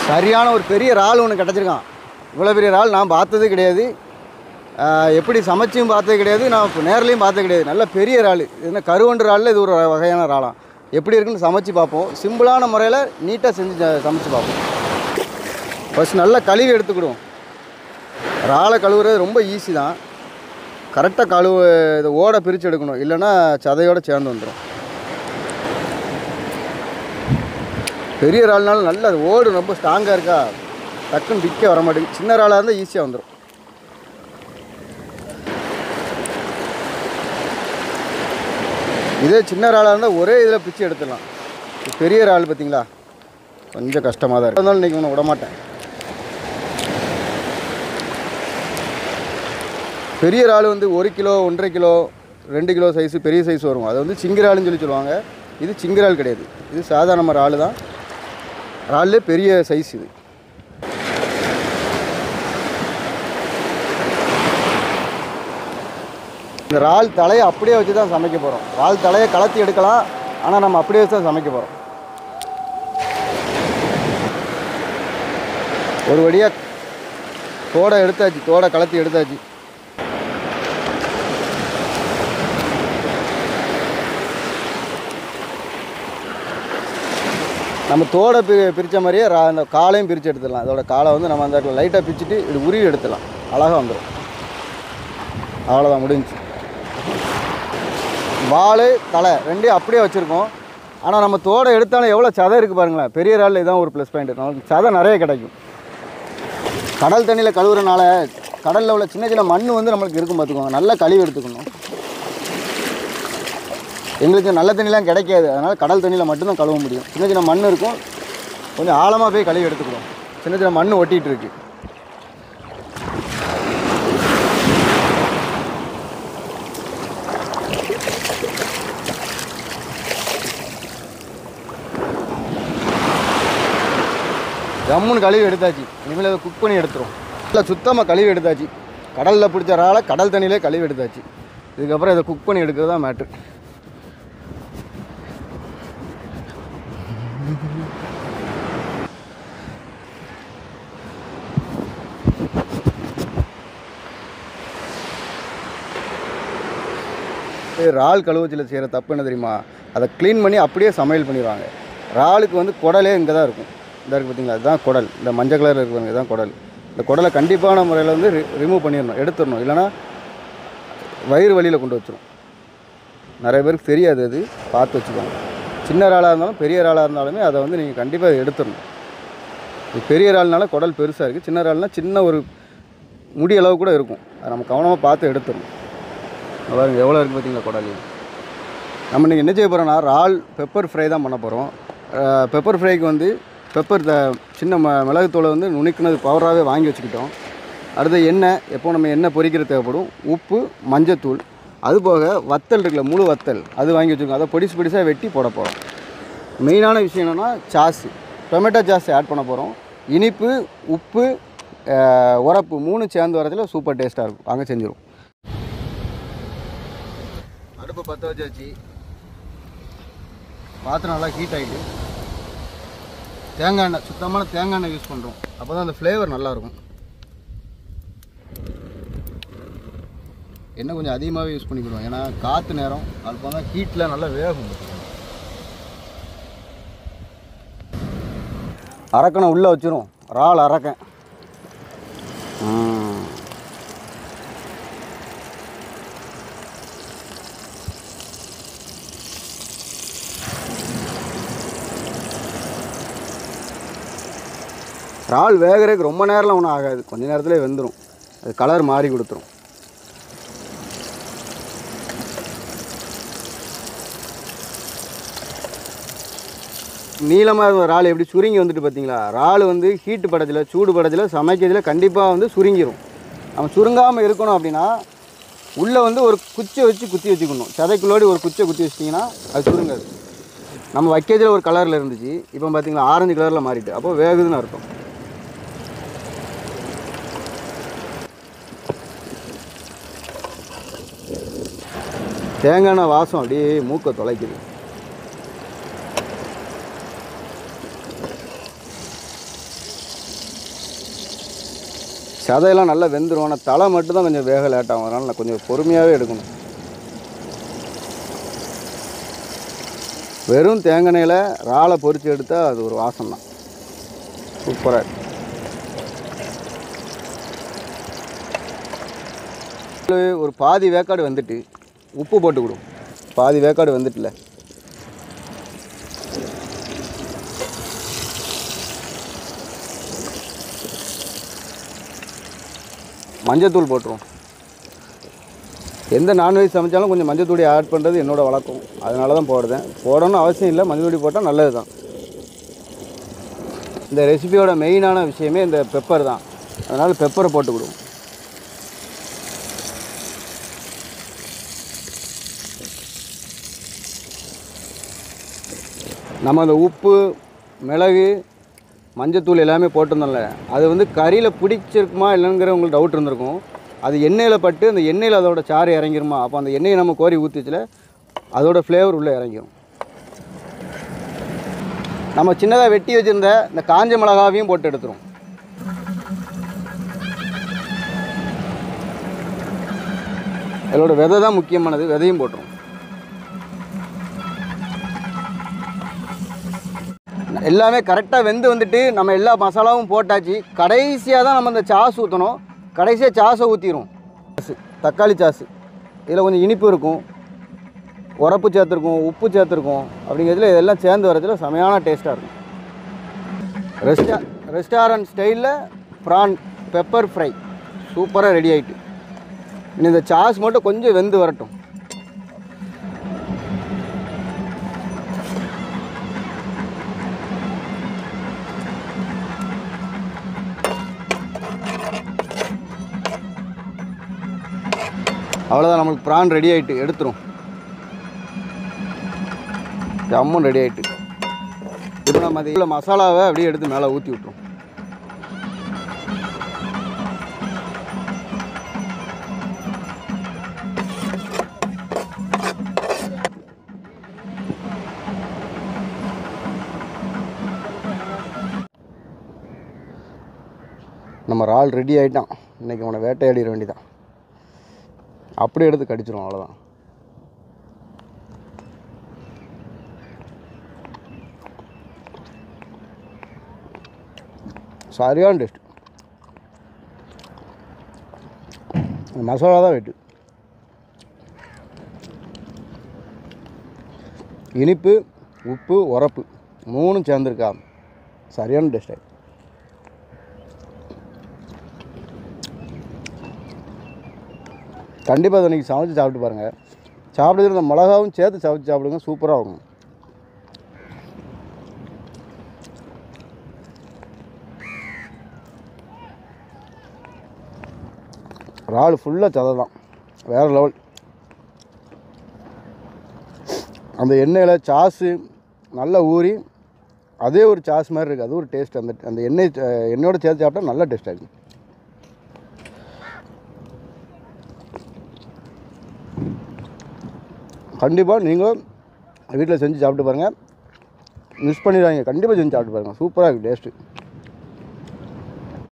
சரியான ஒரு பெரிய இறால் ஒன்று கிடச்சிருக்கான் இவ்வளோ பெரிய இறால் நான் பார்த்தது கிடையாது ஆஹ் எப்படி சமைச்சும் பார்த்தது கிடையாது நான் இப்போ நேர்லையும் பார்த்தது கிடையாது நல்ல பெரிய இறால் இது என்ன கருவண்டு இறாலில் இது ஒரு வகையான இறாலாம் எப்படி இருக்குன்னு சமைச்சு பார்ப்போம் சிம்பிளான முறையில் நீட்டாக செஞ்சு ச- சமைச்சு பார்ப்போம் ஃபஸ்ட் நல்லா கழுவி எடுத்துக்கிடுவோம் இறாலை கழுவுறது ரொம்ப ஈஸி தான் கரெக்டாக கழுவு இதை ஓடை பிரித்து எடுக்கணும் இல்லைன்னா சதையோட சேர்ந்து வந்துடும் பெரிய இறால்னால நல்ல அது ஓடு ரொம்ப ஸ்ட்ராங்காக இருக்கா டக்குன்னு விற்க வர மாட்டேங்குது சின்ன இறாலாக இருந்தால் ஈஸியாக வந்துடும் இதே சின்ன இறாலாக இருந்தால் ஒரே இதில் பிச்சு எடுத்துடலாம் இது பெரிய இறால் பார்த்தீங்களா கொஞ்சம் கஷ்டமாக தான் இருக்கு அதனால இன்றைக்கி ஒன்று விட மாட்டேன் பெரிய இறால் வந்து ஒரு கிலோ ஒன்றரை கிலோ ரெண்டு கிலோ சைஸு பெரிய சைஸ் வரும் அது வந்து சிங்கிரால்னு சொல்லி சொல்லுவாங்க இது சிங்கிரால் கிடையாது இது சாதாரண இறால் தான் இறால்லே பெரிய சைஸ் இது இந்த இறால் தலையை அப்படியே வச்சு தான் சமைக்க போகிறோம் இறால் தலையை கலத்தி எடுக்கலாம் ஆனால் நம்ம அப்படியே வச்சு தான் சமைக்க போகிறோம் ஒரு வழியாக தோடை எடுத்தாச்சு தோடை கலத்தி எடுத்தாச்சு நம்ம தோடை பி பிரித்த மாதிரியே ரா- அந்த காலையும் பிரித்து எடுத்துடலாம் அதோட காலை வந்து நம்ம அந்த லைட்டாக பிச்சுட்டு இது உருவி எடுத்துடலாம் அழகாக வந்துடும் அவ்வளோதான் முடிஞ்சுச்சு வால் தலை ரெண்டையும் அப்படியே வச்சுருக்கோம் ஆனால் நம்ம தோடை எடுத்தாலும் எவ்வளோ சதை இருக்குது பாருங்களேன் பெரிய இறாலில் இதான் ஒரு ப்ளஸ் பாயிண்ட் நமக்கு சதை நிறைய கிடைக்கும் கடல் தண்ணியில் கழுவுறனால கடலில் உள்ள சின்ன சின்ன மண் வந்து நம்மளுக்கு இருக்கும் பார்த்துக்கோங்க நல்லா கழுவி எடுத்துக்கணும் எங்களுக்கு நல்ல தண்ணிலாம் கிடைக்காது அதனால் கடல் தண்ணியில் மட்டும்தான் கழுவ முடியும் சின்ன சின்ன மண் இருக்கும் கொஞ்சம் ஆழமாக போய் கழுவி எடுத்துக்கிறோம் சின்ன சின்ன மண் ஒட்டிகிட்டு இருக்கு ஜம்முன்னு கழுவி எடுத்தாச்சு இனிமேல் அதை குக் பண்ணி எடுத்துரும் இல்லை சுத்தமாக கழுவி எடுத்தாச்சு கடலில் பிடிச்ச இறாலை கடல் தண்ணியிலே கழுவி எடுத்தாச்சு இதுக்கப்புறம் இதை குக் பண்ணி எடுக்கிறது தான் மேட்ரு இறால் கழுவச்சில் செய்கிற தப்பு என்ன தெரியுமா அதை க்ளீன் பண்ணி அப்படியே சமையல் பண்ணிடுவாங்க இறாலுக்கு வந்து குடலே இங்கே தான் இருக்கும் இந்த இருக்குது பார்த்தீங்களா இதுதான் குடல் இந்த மஞ்சள் கலர் இருக்குங்க இதுதான் குடல் இந்த குடலை கண்டிப்பான முறையில் வந்து ரிமூவ் பண்ணிடணும் எடுத்துடணும் இல்லைன்னா வயிறு வழியில் கொண்டு வச்சிரும் நிறைய பேருக்கு தெரியாது அது பார்த்து வச்சுக்கோங்க சின்ன இறாலாக இருந்தாலும் பெரிய இறாலாக இருந்தாலுமே அதை வந்து நீங்கள் கண்டிப்பாக எடுத்துடணும் இது பெரிய இறால்னால குடல் பெருசாக இருக்குது சின்ன இறால்னா சின்ன ஒரு முடி அளவு கூட இருக்கும் அதை நம்ம கவனமாக பார்த்து எடுத்துடணும் இங்க பாருங்க எவ்வளோ இருக்குது பார்த்தீங்களா குடல் நம்ம இன்றைக்கி என்ன செய்ய போகிறோம்னா இறால் பெப்பர் ஃப்ரை தான் பண்ண போகிறோம் பெப்பர் ஃப்ரைக்கு வந்து பெப்பர் த சின்ன ம மிளகுத்தூளை வந்து நுணுக்கினது பவராகவே வாங்கி வச்சுக்கிட்டோம் அடுத்து எண்ணெய் எப்போ நம்ம எண்ணெய் பொரிக்கிறது தேவைப்படும் உப்பு மஞ்சத்தூள் அது போக வத்தல் இருக்குல்ல முழு வத்தல் அது வாங்கி வச்சுருக்கோம் அதை பொடிசு பொடிசாக வெட்டி போட போகிறோம் மெயினான விஷயம் என்னென்னா சாஸு டொமேட்டோ சாஸ் ஆட் பண்ண போகிறோம் இனிப்பு உப்பு அஹ், உரப்பு மூணு சேர்ந்து வரதுல சூப்பர் டேஸ்ட்டாக இருக்கும் வாங்க செஞ்சிடும் அடுப்பு பற்ற வச்சாச்சு பாத்திரம் நல்லா ஹீட் ஆகிட்டு தேங்காய் எண்ணெய் சுத்தமான தேங்காய் எண்ணெய் யூஸ் பண்ணுறோம் அப்போ தான் அந்த ஃப்ளேவர் நல்லாயிருக்கும் எண்ணெய் கொஞ்சம் அதிகமாகவே யூஸ் பண்ணிக்கிடுவோம் ஏன்னா காற்று நேரம் அது தான் ஹீட்டில் நல்லா வேகும் அரக்கனை உள்ளே வச்சிரும் இறால் அரக்கன் ம். இறால் வேகிறதுக்கு ரொம்ப நேரம்லாம் ஒன்றும் ஆகாது கொஞ்ச நேரத்திலே வெந்துடும் அது கலர் மாறி கொடுத்துரும் நீளமாக இருந்த இறால் எப்படி சுருங்கி வந்துட்டு பார்த்தீங்களா இறால் வந்து ஹீட்டு படத்தில் சூடு படத்தில் சமைக்கிறதுல கண்டிப்பாக வந்து சுருங்கிரும் நம்ம சுருங்காமல் இருக்கணும் அப்படின்னா உள்ளே வந்து ஒரு குச்சை வச்சு குத்தி வச்சுக்கணும் சதைக்குள்ளோடி ஒரு குச்சை குத்தி வச்சிட்டிங்கன்னா அது சுருங்காது நம்ம வைக்கிறதுல ஒரு கலரில் இருந்துச்சு இப்போ பார்த்தீங்களா ஆரஞ்சு கலரில் மாறிட்டு அப்போ வேகுதுன்னு அர்த்தம் தேங்காய் எண்ணெய் வாசம் அப்படியே மூக்கை தொலைக்குது சதையெல்லாம் நல்லா வெந்துடும் ஆனால் தலை மட்டும் தான் கொஞ்சம் வேக லேட் ஆகும் அதனால் நான் கொஞ்சம் பொறுமையாகவே எடுக்கணும் வெறும் தேங்காயில் இறாலை பொரித்து எடுத்தால் அது ஒரு வாசம் தான் சூப்பராக இருக்கும் ஒரு பாதி வேக்காடு வந்துட்டு உப்பு போட்டு கொடு பாதி வேக்காடு வந்துட்டுல மஞ்சத்தூள் போட்டுரும் எந்த நான்வெஜ் சமைச்சாலும் கொஞ்சம் மஞ்சத்தூடி ஆட் பண்ணுறது என்னோட வழக்கம் அதனால தான் போடுறேன் போடணும்னு அவசியம் இல்லை மஞ்சத்தூடி போட்டால் நல்லது தான் இந்த ரெசிபியோட மெயினான விஷயமே இந்த பெப்பர் தான் அதனால் பெப்பரை போட்டு கொடுவோம் நம்ம அந்த உப்பு மிளகு மஞ்சத்தூள் எல்லாமே போட்டிருந்தோம்ல அது வந்து கறியில் பிடிச்சிருக்குமா இல்லைங்கிற உங்களுக்கு டவுட் இருந்திருக்கும் அது எண்ணெயில் பட்டு அந்த எண்ணெயில் அதோட சாறு இறங்கிருமா அப்போ அந்த எண்ணெயை நம்ம கோரி ஊற்றிச்சில் அதோட ஃப்ளேவர் உள்ளே இறங்கிரும் நம்ம சின்னதாக வெட்டி வச்சுருந்த இந்த காஞ்ச மிளகாவையும் போட்டு எடுத்துரும் அதோட விதை தான் முக்கியமானது விதையும் போட்டுரும் எல்லாமே கரெக்டாக வெந்து வந்துட்டு நம்ம எல்லா மசாலாவும் போட்டாச்சு கடைசியாக தான் நம்ம இந்த சாஸ் ஊற்றணும் கடைசியாக சாஸை ஊற்றிடும் தக்காளி சாஸ் இதில் கொஞ்சம் இனிப்பு இருக்கும் உரப்பு சேர்த்துருக்கும் உப்பு சேர்த்துருக்கும் அப்படிங்கிறதுல இதெல்லாம் சேர்ந்து வரதுல செமையான டேஸ்ட்டாக இருக்கும் ரெஸ்டா ரெஸ்டாரண்ட் ஸ்டைலில் ப்ரான் பெப்பர் ஃப்ரை சூப்பராக ரெடி ஆயிட்டு இனி இந்த சாஸ் மட்டும் கொஞ்சம் வெந்து வரட்டும் அவ்வளோதான் நம்மளுக்கு ப்ரான் ரெடி ஆயிட்டு எடுத்துரும் ஜம்முன் ரெடி ஆயிட்டு இப்போ நம்ம அது உள்ள மசாலாவை அப்படியே எடுத்து மேலே ஊற்றி விட்ருவோம் நம்ம இறால் ரெடி ஆகிட்டான் இன்றைக்கி அவனை வேட்டையாடிட வேண்டியதான் அப்படியே எடுத்து கடிச்சிரும் அவ்வளோதான் சரியான டேஸ்ட் மசாலா தான் வெட்டு இனிப்பு உப்பு உரப்பு மூணும் சேர்ந்துருக்கா சரியான டேஸ்ட் கண்டிப்பாக அதை நீங்கள் சமைச்சு சாப்பிட்டு பாருங்கள் சாப்பிடுறது இந்த மிளகாவும் சேர்த்து சமைச்சு சாப்பிடுங்க சூப்பராக இருக்கும் இறால் ஃபுல்லாக சதை தான் வேறு லெவல் அந்த எண்ணெயில் சாஸு நல்லா ஊறி அதே ஒரு சாஸ் மாதிரி இருக்குது அது ஒரு டேஸ்ட் அந்த அந்த எண்ணெய் அஹ், எண்ணெயோட சேர்த்து சாப்பிட்டா நல்ல டேஸ்ட்டாக இருக்கும் கண்டிப்பாக நீங்களும் வீட்டில் செஞ்சு சாப்பிட்டு பாருங்கள் மிஸ் பண்ணிடுவாங்க கண்டிப்பாக செஞ்சு சாப்பிட்டு பாருங்கள் சூப்பராக இருக்குது டேஸ்ட்டு